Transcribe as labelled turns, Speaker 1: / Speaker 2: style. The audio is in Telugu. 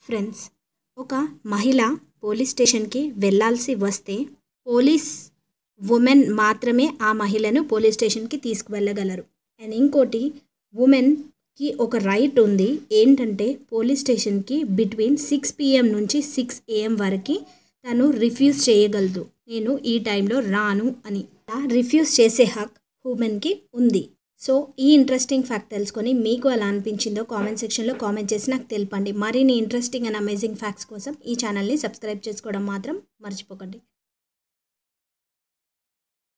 Speaker 1: ఫ్రెండ్స్ ఒక మహిళ పోలీస్ స్టేషన్కి వెళ్ళాల్సి వస్తే పోలీస్ ఉమెన్ మాత్రమే ఆ మహిళను పోలీస్ స్టేషన్కి తీసుకువెళ్ళగలరు అండ్ ఇంకోటి ఉమెన్కి ఒక రైట్ ఉంది ఏంటంటే పోలీస్ స్టేషన్కి బిట్వీన్ సిక్స్ పిఎం నుంచి సిక్స్ ఏఎం వరకు తను రిఫ్యూజ్ చేయగలదు నేను ఈ టైంలో రాను అని రిఫ్యూజ్ చేసే హక్ ఉమెన్కి ఉంది సో ఈ ఇంట్రెస్టింగ్ ఫ్యాక్ట్ తెలుసుకొని మీకు ఎలా అనిపించిందో కామెంట్ సెక్షన్లో కామెంట్ చేసి నాకు తెలపండి మరిన్ని ఇంట్రెస్టింగ్ అండ్ అమేజింగ్ ఫ్యాక్ట్స్ కోసం ఈ ఛానల్ని సబ్స్క్రైబ్ చేసుకోవడం మాత్రం మర్చిపోకండి